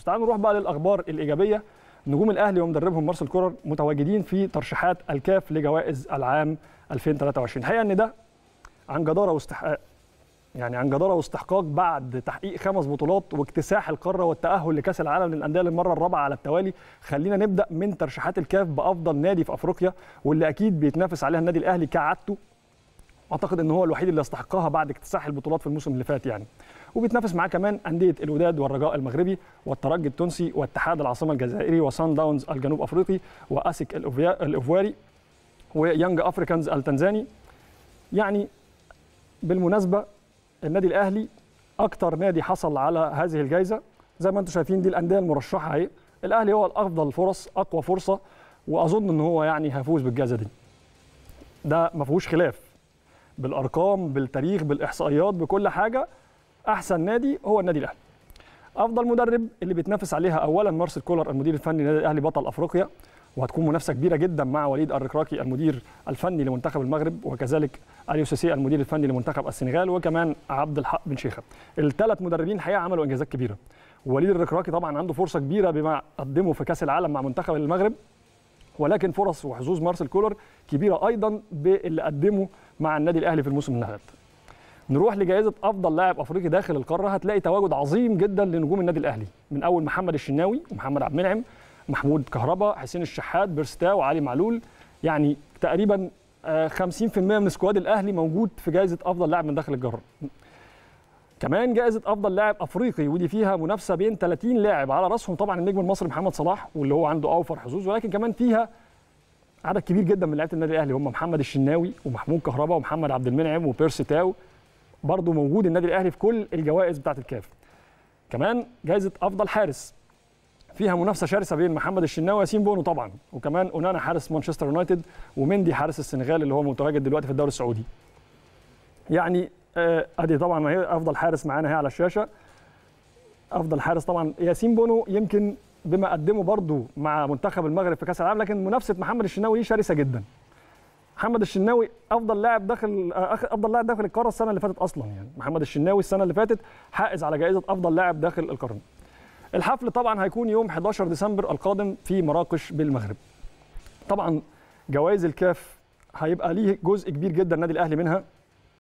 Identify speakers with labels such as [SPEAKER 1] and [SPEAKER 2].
[SPEAKER 1] بس تعالوا نروح بقى للاخبار الايجابيه نجوم الاهلي ومدربهم مارسيل كولر متواجدين في ترشيحات الكاف لجوائز العام 2023 الحقيقه ان ده عن جداره واستحقاق يعني عن جداره واستحقاق بعد تحقيق خمس بطولات واكتساح القاره والتاهل لكاس العالم للانديه للمره الرابعه على التوالي خلينا نبدا من ترشيحات الكاف بافضل نادي في افريقيا واللي اكيد بيتنافس عليها النادي الاهلي كعادته اعتقد ان هو الوحيد اللي يستحقها بعد اكتساح البطولات في الموسم اللي فات يعني وبيتنافس معاه كمان انديه الوداد والرجاء المغربي والترجي التونسي واتحاد العاصمه الجزائري وسان داونز الجنوب افريقي واسك الاوفواري ويانج افريكانز التنزاني يعني بالمناسبه النادي الاهلي اكتر نادي حصل على هذه الجائزه زي ما انتم شايفين دي الانديه المرشحه اهي الاهلي هو الافضل الفرص اقوى فرصه واظن ان هو يعني هيفوز بالجائزه دي ده ما فيهوش خلاف بالارقام بالتاريخ بالاحصائيات بكل حاجه احسن نادي هو النادي الاهلي افضل مدرب اللي بيتنافس عليها اولا مارسيل كولر المدير الفني للنادي الاهلي بطل افريقيا وهتكون منافسه كبيره جدا مع وليد الركراكي المدير الفني لمنتخب المغرب وكذلك اليو سيسي المدير الفني لمنتخب السنغال وكمان عبد الحق بن شيخه الثلاث مدربين الحقيقه عملوا انجازات كبيره وليد الركراكي طبعا عنده فرصه كبيره بما قدمه في كاس العالم مع منتخب المغرب ولكن فرص وحظوظ مارسيل كولر كبيره ايضا باللي قدمه مع النادي الاهلي في الموسم اللي فات نروح لجائزه افضل لاعب افريقي داخل القاره هتلاقي تواجد عظيم جدا لنجوم النادي الاهلي من اول محمد الشناوي ومحمد عبد المنعم محمود كهربا حسين الشحات بيرستاو وعلي معلول يعني تقريبا 50% من سكواد الاهلي موجود في جائزه افضل لاعب من داخل الجره كمان جائزه افضل لاعب افريقي ودي فيها منافسه بين 30 لاعب على راسهم طبعا النجم المصري محمد صلاح واللي هو عنده اوفر حظوظ ولكن كمان فيها عدد كبير جدا من لعيبه النادي الاهلي هم محمد الشناوي ومحمود كهربا ومحمد عبد المنعم وبيرسي تاو برضه موجود النادي الاهلي في كل الجوائز بتاعه الكاف كمان جائزه افضل حارس فيها منافسه شرسه بين محمد الشناوي وياسين بونو طبعا وكمان اونانا حارس مانشستر يونايتد ومندي حارس السنغال اللي هو متواجد دلوقتي في الدوري السعودي يعني آه ادي طبعا ما هي افضل حارس معانا هي على الشاشه افضل حارس طبعا ياسين بونو يمكن بما قدمه برضه مع منتخب المغرب في كاس العالم لكن منافسه محمد الشناوي دي شرسه جدا محمد الشناوي افضل لاعب داخل افضل لاعب داخل القاره السنه اللي فاتت اصلا يعني محمد الشناوي السنه اللي فاتت حائز على جائزه افضل لاعب داخل القرن الحفل طبعا هيكون يوم 11 ديسمبر القادم في مراكش بالمغرب طبعا جوائز الكاف هيبقى ليه جزء كبير جدا النادي الاهلي منها